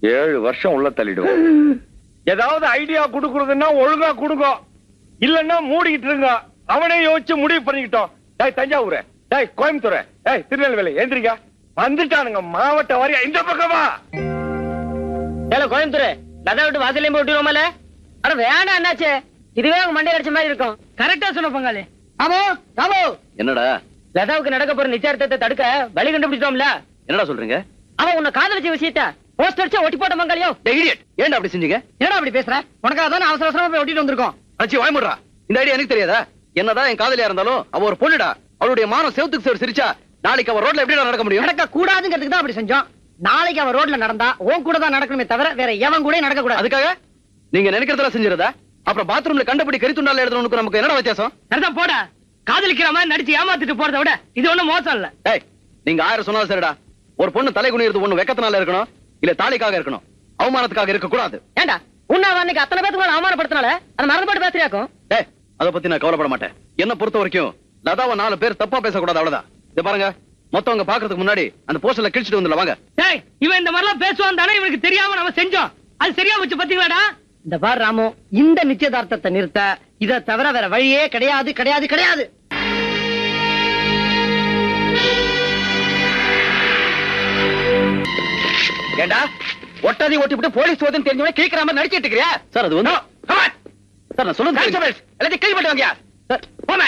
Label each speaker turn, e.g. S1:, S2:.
S1: ஏழு வருஷம் உள்ள தள்ளிடுவோம் ஏதாவது ஐடியா குடுக்குறதுன்னா ஒழுங்கா குடுங்க இல்லன்னா மூடிக்கிட்டு இருங்க அவனே யோசிச்சு முடிவு பண்ணிக்கிட்டோம் டேய் தஞ்சாவூர் டேய் கோயம்புத்தூர் டேய் திருநெல்வேலி எந்திரிங்க வந்துட்டானுங்க மாவட்ட வாரியா இந்த பக்கமா
S2: ஏல கோயம்புத்தூர் லதா விட்டு வாசலையும் போட்டு விடுவோமல அட வேணாம் என்னாச்சு இதுவே உங்க மண்டை அடிச்ச மாதிரி இருக்கும் கரெக்டா சொன்ன பங்காளி ஆமோ ஆமோ
S3: என்னடா
S2: லதாவுக்கு நடக்க போற நிச்சயத்தை தடுக்க வழி கண்டுபிடிச்சிட்டோம்ல
S3: என்னடா சொல்றீங்க
S2: அவன் உன்னை காதலிச்ச விஷயத்த போஸ்ட் அடிச்சு ஒட்டி போட்ட பங்காளியோ
S3: இடியட் ஏன்டா அப்படி செஞ்சீங்க
S2: என்னடா அப்படி பேசுற உனக்காக தான் அவசர அவசரமா போய் ஒட்டிட்டு வந்திருக்கோம்
S3: அச்சி வாய்முடுறா இந்த ஐடியா எனக்கு தெரியாதா என்னதான் என் காதலியா இருந்தாலும் அவ ஒரு பொண்ணுடா அவளுடைய மானம் செவத்துக்கு சேர் சிரிச்சா நாளைக்கு அவ ரோட்ல எப்படி நடக்க முடியும்
S2: நடக்க கூடாதுங்கிறதுக்கு தான் அப்படி செஞ்சோம் நாளைக்கு அவன் ரோட்ல நடந்தா உன் கூட தான் நடக்கணுமே தவிர வேற எவன் கூட நடக்க கூடாது
S3: அதுக்காக நீங்க நினைக்கிறதெல்லாம் செஞ்சிருதா அப்புறம் பாத்ரூம்ல கண்டபடி கரித்துண்டால எழுதணும்னு நமக்கு என்னடா வித்தியாசம்
S2: சரிதான் போட காதலிக்கிற மாதிரி நடிச்சு ஏமாத்திட்டு போறதை விட இது ஒண்ணும் மோசம் இல்ல
S3: ஏய் நீங்க ஆயிரம் சொன்னாலும் சரிடா ஒரு பொண்ணு தலை குனிறது ஒண்ணு வெக்கத்தினால இருக்கணும் இல்ல தாலிக்காக இருக்கணும் அவமானத்துக்காக இருக்க கூடாது
S2: ஏண்டா உன்னாவ அன்னைக்கு அத்தனை பேத்துக்கு மேல அவமானப்படுத்தினால அது மறந்து போட்டு பேசுறியாக்கும்
S3: ஏய் அத பத்தி நான் கவலைப்பட மாட்டேன் என்ன பொறுத்த வரைக்கும் லதாவை நாலு பேர் தப்பா பேசக்கூடாது அவ்வளவுதான் இத பாருங்க மொத்தவங்க பாக்குறதுக்கு முன்னாடி அந்த போஸ்டர்ல கிழிச்சிட்டு வந்துடல வாங்க
S2: டேய் இவன் இந்த மாதிரிலாம் பேசுவான் தானே இவனுக்கு தெரியாம நம்ம செஞ்சோம் அது சரியா வச்சு பாத்தீங்களாடா இந்த பார் ராமு இந்த நிச்சயதார்த்தத்தை நிறுத்த இத தவிர வேற வழியே கிடையாது கிடையாது கிடையாது
S3: ஏண்டா ஒட்டாதி ஓட்டி விட்டு போலீஸ் சோதனை தெரிஞ்சவனே கேக்குற மாதிரி நடிச்சிட்டு இருக்கிறியா சார் அது வந்து சார் நான் சொல்லுங்க எல்லாத்தையும் கேள்விப்பட்டு வாங்க